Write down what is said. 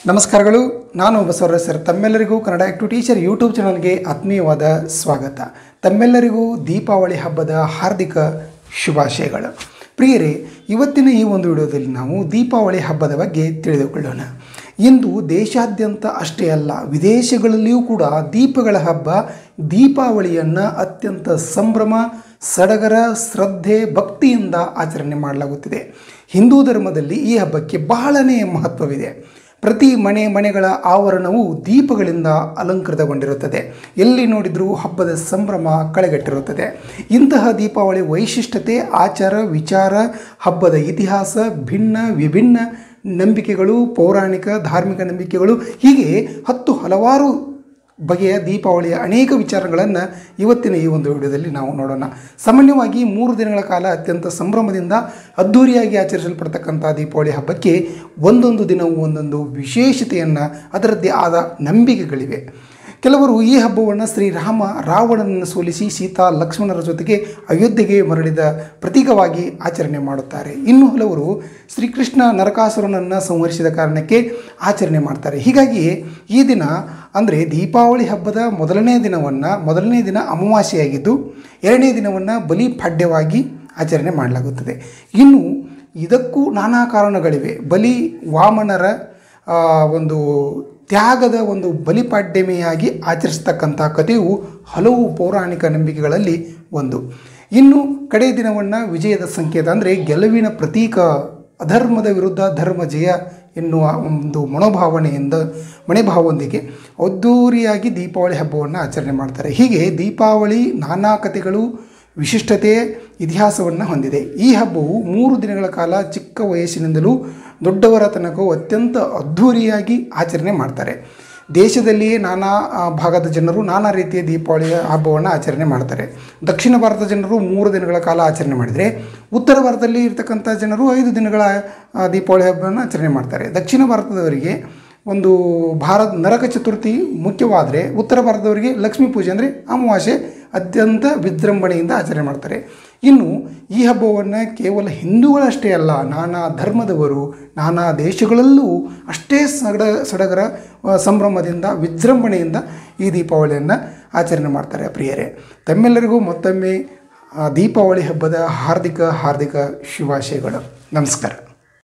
ನಮಸ್ಕಾರಗಳು ನಾನು ಬಸವರಾಜ್ ಸರ್ ತಮ್ಮೆಲ್ಲರಿಗೂ ಕನ್ನಡ ಆ್ಯಕ್ಟಿವ್ ಟೀಚರ್ ಯೂಟ್ಯೂಬ್ ಚಾನಲ್ಗೆ ಆತ್ಮೀಯವಾದ ಸ್ವಾಗತ ತಮ್ಮೆಲ್ಲರಿಗೂ ದೀಪಾವಳಿ ಹಬ್ಬದ ಹಾರ್ದಿಕ ಶುಭಾಶಯಗಳು ಪ್ರಿಯರೇ ಇವತ್ತಿನ ಈ ಒಂದು ವಿಡಿಯೋದಲ್ಲಿ ನಾವು ದೀಪಾವಳಿ ಹಬ್ಬದ ಬಗ್ಗೆ ತಿಳಿದುಕೊಳ್ಳೋಣ ಇಂದು ದೇಶಾದ್ಯಂತ ಅಷ್ಟೇ ಅಲ್ಲ ವಿದೇಶಗಳಲ್ಲಿಯೂ ಕೂಡ ದೀಪಗಳ ಹಬ್ಬ ದೀಪಾವಳಿಯನ್ನು ಅತ್ಯಂತ ಸಂಭ್ರಮ ಸಡಗರ ಶ್ರದ್ಧೆ ಭಕ್ತಿಯಿಂದ ಆಚರಣೆ ಮಾಡಲಾಗುತ್ತಿದೆ ಹಿಂದೂ ಧರ್ಮದಲ್ಲಿ ಈ ಹಬ್ಬಕ್ಕೆ ಬಹಳನೇ ಮಹತ್ವವಿದೆ ಪ್ರತಿ ಮನೆ ಮನೆಗಳ ಆವರಣವು ದೀಪಗಳಿಂದ ಅಲಂಕೃತಗೊಂಡಿರುತ್ತದೆ ಎಲ್ಲಿ ನೋಡಿದರೂ ಹಬ್ಬದ ಸಂಭ್ರಮ ಕಳೆಗಟ್ಟಿರುತ್ತದೆ ಇಂತಹ ದೀಪಾವಳಿ ವೈಶಿಷ್ಟ್ಯತೆ ಆಚಾರ ವಿಚಾರ ಹಬ್ಬದ ಇತಿಹಾಸ ಭಿನ್ನ ವಿಭಿನ್ನ ನಂಬಿಕೆಗಳು ಪೌರಾಣಿಕ ಧಾರ್ಮಿಕ ನಂಬಿಕೆಗಳು ಹೀಗೆ ಹತ್ತು ಹಲವಾರು ಬಗೆಯ ದೀಪಾವಳಿಯ ಅನೇಕ ವಿಚಾರಗಳನ್ನು ಇವತ್ತಿನ ಈ ಒಂದು ವಿಡಿಯೋದಲ್ಲಿ ನಾವು ನೋಡೋಣ ಸಾಮಾನ್ಯವಾಗಿ ಮೂರು ದಿನಗಳ ಕಾಲ ಅತ್ಯಂತ ಸಂಭ್ರಮದಿಂದ ಅದ್ಧೂರಿಯಾಗಿ ಆಚರಿಸಲ್ಪಡ್ತಕ್ಕಂಥ ದೀಪಾವಳಿ ಹಬ್ಬಕ್ಕೆ ಒಂದೊಂದು ದಿನವೂ ಒಂದೊಂದು ವಿಶೇಷತೆಯನ್ನು ಅದರದ್ದೇ ಆದ ನಂಬಿಕೆಗಳಿವೆ ಕೆಲವರು ಈ ಹಬ್ಬವನ್ನು ಶ್ರೀರಾಮ ರಾವಣನನ್ನು ಸೋಲಿಸಿ ಸೀತಾ ಲಕ್ಷ್ಮಣರ ಜೊತೆಗೆ ಅಯೋಧ್ಯೆಗೆ ಮರಳಿದ ಪ್ರತೀಕವಾಗಿ ಆಚರಣೆ ಮಾಡುತ್ತಾರೆ ಇನ್ನು ಹಲವರು ಶ್ರೀಕೃಷ್ಣ ನರಕಾಸುರನನ್ನು ಸಂಹರಿಸಿದ ಕಾರಣಕ್ಕೆ ಆಚರಣೆ ಮಾಡ್ತಾರೆ ಹೀಗಾಗಿ ಈ ದಿನ ಅಂದರೆ ದೀಪಾವಳಿ ಹಬ್ಬದ ಮೊದಲನೇ ದಿನವನ್ನು ಮೊದಲನೇ ದಿನ ಅಮಾವಾಸ್ಯೆಯಾಗಿದ್ದು ಎರಡನೇ ದಿನವನ್ನು ಬಲಿಪಾಡ್ಯವಾಗಿ ಆಚರಣೆ ಮಾಡಲಾಗುತ್ತದೆ ಇನ್ನು ಇದಕ್ಕೂ ನಾನಾ ಕಾರಣಗಳಿವೆ ಬಲಿ ವಾಮನರ ಆ, ಒಂದು ತ್ಯಾಗದ ಒಂದು ಬಲಿಪಾಡ್ಯಮೆಯಾಗಿ ಆಚರಿಸ್ತಕ್ಕಂಥ ಕಥೆಯು ಹಲವು ಪೌರಾಣಿಕ ನಂಬಿಕೆಗಳಲ್ಲಿ ಒಂದು ಇನ್ನು ಕಡೆ ದಿನವನ್ನು ವಿಜಯದ ಸಂಕೇತ ಅಂದರೆ ಗೆಲುವಿನ ಪ್ರತೀಕ ಅಧರ್ಮದ ವಿರುದ್ಧ ಧರ್ಮ ಜಯ ಎನ್ನುವ ಒಂದು ಮನೋಭಾವನೆಯಿಂದ ಮನೆಭಾವದೊಂದಿಗೆ ಅದ್ದೂರಿಯಾಗಿ ದೀಪಾವಳಿ ಹಬ್ಬವನ್ನು ಆಚರಣೆ ಮಾಡ್ತಾರೆ ಹೀಗೆ ದೀಪಾವಳಿ ನಾನಾ ಕಥೆಗಳು ವಿಶಿಷ್ಟತೆ ಇತಿಹಾಸವನ್ನು ಹೊಂದಿದೆ ಈ ಹಬ್ಬವು ಮೂರು ದಿನಗಳ ಕಾಲ ಚಿಕ್ಕ ವಯಸ್ಸಿನಿಂದಲೂ ದೊಡ್ಡವರ ತನಕವೂ ಅತ್ಯಂತ ಅದ್ಧೂರಿಯಾಗಿ ಆಚರಣೆ ಮಾಡ್ತಾರೆ ದೇಶದಲ್ಲಿಯೇ ನಾನಾ ಆ, ಭಾಗದ ಜನರು ನಾನಾ ರೀತಿಯ ದೀಪಾವಳಿಯ ಹಬ್ಬವನ್ನು ಆಚರಣೆ ಮಾಡ್ತಾರೆ ದಕ್ಷಿಣ ಭಾರತದ ಜನರು ಮೂರು ದಿನಗಳ ಕಾಲ ಆಚರಣೆ ಮಾಡಿದರೆ ಉತ್ತರ ಭಾರತದಲ್ಲಿ ಇರ್ತಕ್ಕಂಥ ಜನರು ಐದು ದಿನಗಳ ಆ, ದೀಪಾವಳಿ ಹಬ್ಬವನ್ನು ಆಚರಣೆ ಮಾಡ್ತಾರೆ ದಕ್ಷಿಣ ಭಾರತದವರಿಗೆ ಒಂದು ಭಾರತ ನರಕ ಚತುರ್ಥಿ ಮುಖ್ಯವಾದರೆ ಉತ್ತರ ಭಾರತದವರಿಗೆ ಲಕ್ಷ್ಮೀ ಪೂಜೆ ಅಂದರೆ ಅಮಾವಾಸ್ಯೆ ಅತ್ಯಂತ ವಿಜೃಂಭಣೆಯಿಂದ ಆಚರಣೆ ಮಾಡ್ತಾರೆ ಇನ್ನು ಈ ಹಬ್ಬವನ್ನು ಕೇವಲ ಹಿಂದೂಗಳಷ್ಟೇ ಅಲ್ಲ ನಾನಾ ಧರ್ಮದವರು ನಾನಾ ದೇಶಗಳಲ್ಲೂ ಅಷ್ಟೇ ಸಡ ಸಡಗರ ಆ, ಸಂಭ್ರಮದಿಂದ ವಿಜೃಂಭಣೆಯಿಂದ ಈ ದೀಪಾವಳಿಯನ್ನು ಆಚರಣೆ ಮಾಡ್ತಾರೆ ಪ್ರಿಯರೇ ತಮ್ಮೆಲ್ಲರಿಗೂ ಮತ್ತೊಮ್ಮೆ ಆ, ದೀಪಾವಳಿ ಹಬ್ಬದ ಹಾರ್ದಿಕ ಹಾರ್ದಿಕ ಶುಭಾಶಯಗಳು ನಮಸ್ಕಾರ